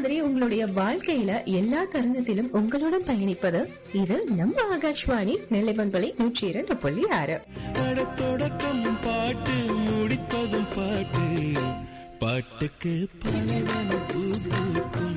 மாதிரி உங்களுடைய வாழ்க்கையில எல்லா தருணத்திலும் உங்களுடன் பயணிப்பது இது நம்ம ஆகாஷ்வாணி நெல்லைமண்பலை நூற்றி இரண்டு புள்ளி ஆறு படத்தொடக்கம் பாட்டு முடிப்பதும் பாட்டு பாட்டுக்கு பலவனம் பூ பூக்கும்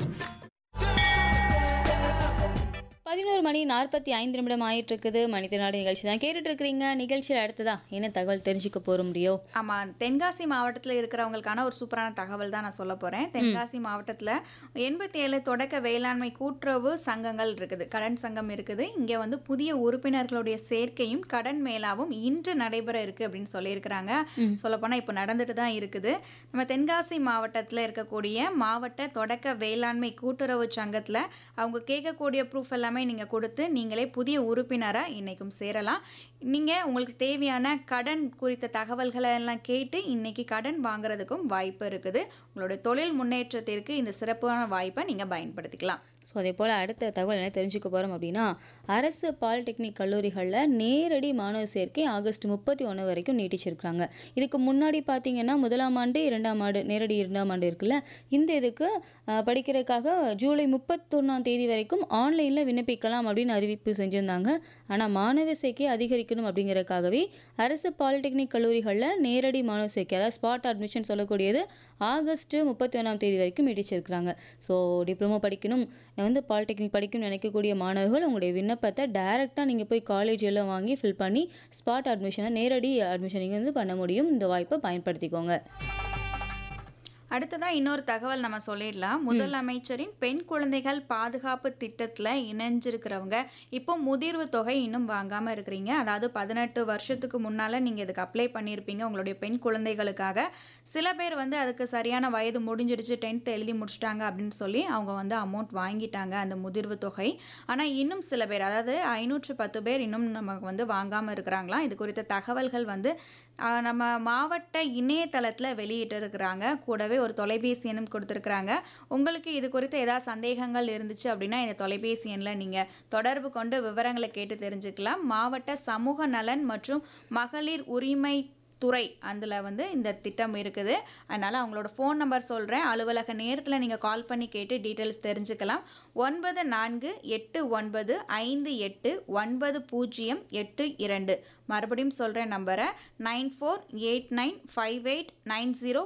பதினோரு மணி நாற்பத்தி ஐந்து நிமிடம் ஆயிட்டு இருக்குது மனிதநாடு நிகழ்ச்சி தான் கேட்டுட்டு இருக்கிறீங்க நிகழ்ச்சியில் அடுத்ததா என்ன தகவல் தெரிஞ்சுக்க போற முடியும் ஆமாம் தென்காசி மாவட்டத்தில் இருக்கிறவங்களுக்கான ஒரு சூப்பரான தகவல் தான் நான் சொல்ல போகிறேன் தென்காசி மாவட்டத்தில் எண்பத்தி ஏழு தொடக்க வேளாண்மை கூட்டுறவு சங்கங்கள் இருக்குது கடன் சங்கம் இருக்குது இங்கே வந்து புதிய உறுப்பினர்களுடைய சேர்க்கையும் கடன் மேலாவும் இன்று நடைபெற இருக்குது அப்படின்னு சொல்லியிருக்கிறாங்க சொல்லப்போனால் இப்போ நடந்துட்டு தான் இருக்குது நம்ம தென்காசி மாவட்டத்தில் இருக்கக்கூடிய மாவட்ட தொடக்க வேளாண்மை கூட்டுறவு சங்கத்தில் அவங்க கேட்கக்கூடிய ப்ரூஃப் எல்லாமே நீங்கள் கொடுத்து நீங்களே புதிய உறுப்பினராக இன்றைக்கும் சேரலாம் நீங்கள் உங்களுக்கு தேவையான கடன் குறித்த தகவல்களை எல்லாம் கேட்டு இன்னைக்கு கடன் வாங்குறதுக்கும் வாய்ப்பு இருக்குது உங்களுடைய தொழில் முன்னேற்றத்திற்கு இந்த சிறப்பான வாய்ப்பை நீங்கள் பயன்படுத்திக்கலாம் ஸோ அதே போல் அடுத்த தகவல் என்ன தெரிஞ்சுக்க போகிறோம் அப்படின்னா அரசு பாலிடெக்னிக் கல்லூரிகளில் நேரடி மாணவர் சேர்க்கை ஆகஸ்ட் முப்பத்தி ஒன்று வரைக்கும் நீட்டிச்சிருக்காங்க இதுக்கு முன்னாடி பார்த்தீங்கன்னா முதலாம் ஆண்டு இரண்டாம் ஆண்டு நேரடி இரண்டாம் ஆண்டு இருக்குல்ல இந்த இதுக்கு அஹ், படிக்கிறதுக்காக ஜூலை முப்பத்தொன்னாம் தேதி வரைக்கும் ஆன்லைனில் விண்ணப்பிக்கலாம் அப்படின்னு அறிவிப்பு செஞ்சுருந்தாங்க ஆனால் மாணவர் சேர்க்கை அதிகரிக்கணும் அப்படிங்கிறதுக்காகவே அரசு பாலிடெக்னிக் கல்லூரிகளில் நேரடி மாணவர் சேர்க்கை அதாவது ஸ்பாட் அட்மிஷன் சொல்லக்கூடியது ஆகஸ்ட் முப்பத்தி ஒன்றாம் தேதி வரைக்கும் நீட்டிச்சிருக்கிறாங்க ஸோ டிப்ளமோ படிக்கணும் நான் வந்து பாலிடெக்னிக் படிக்கணும்னு நினைக்கக்கூடிய மாணவர்கள் உங்களுடைய விண்ணப்பத்தை டைரெக்டாக நீங்கள் போய் காலேஜ் எல்லாம் வாங்கி ஃபில் பண்ணி ஸ்பாட் அட்மிஷனை நேரடி அட்மிஷன் நீங்கள் வந்து பண்ண முடியும் இந்த வாய்ப்பை பயன்படுத்திக்கோங்க அடுத்ததா இன்னொரு தகவல் நம்ம சொல்லிடலாம் முதலமைச்சரின் பெண் குழந்தைகள் பாதுகாப்பு திட்டத்தில் இணைஞ்சிருக்கிறவங்க இப்போ முதிர்வு தொகை இன்னும் வாங்காமல் இருக்கிறீங்க அதாவது பதினெட்டு வருஷத்துக்கு முன்னால் நீங்கள் இதுக்கு அப்ளை பண்ணியிருப்பீங்க உங்களுடைய பெண் குழந்தைகளுக்காக சில பேர் வந்து அதுக்கு சரியான வயது முடிஞ்சிடுச்சு டென்த் எழுதி முடிச்சிட்டாங்க அப்படின்னு சொல்லி அவங்க வந்து அமௌண்ட் வாங்கிட்டாங்க அந்த முதிர்வு தொகை ஆனால் இன்னும் சில பேர் அதாவது ஐநூற்று பத்து பேர் இன்னும் நமக்கு வந்து வாங்காமல் இருக்கிறாங்களாம் இது குறித்த தகவல்கள் வந்து ஆஹ், நம்ம மாவட்ட இணையதளத்தில் வெளியிட்டு இருக்கிறாங்க கூடவே ஒரு தொலைபேசி எண்ணும் கொடுத்துருக்குறாங்க உங்களுக்கு இது குறித்து ஏதாவது சந்தேகங்கள் இருந்துச்சு அப்படின்னா இந்த தொலைபேசி எண்ணில் நீங்கள் தொடர்பு கொண்டு விவரங்களை கேட்டு தெரிஞ்சுக்கலாம் மாவட்ட சமூக நலன் மற்றும் மகளிர் உரிமை துறை அதில் வந்து இந்த திட்டம் இருக்குது அதனால் அவங்களோட ஃபோன் நம்பர் சொல்கிறேன் அலுவலக நேரத்தில் நீங்கள் கால் பண்ணி கேட்டு டீட்டெயில்ஸ் தெரிஞ்சுக்கலாம் ஒன்பது நான்கு எட்டு ஒன்பது ஐந்து எட்டு ஒன்பது பூஜ்ஜியம் எட்டு இரண்டு மறுபடியும் சொல்கிறேன் நம்பரை nine four eight nine five eight nine zero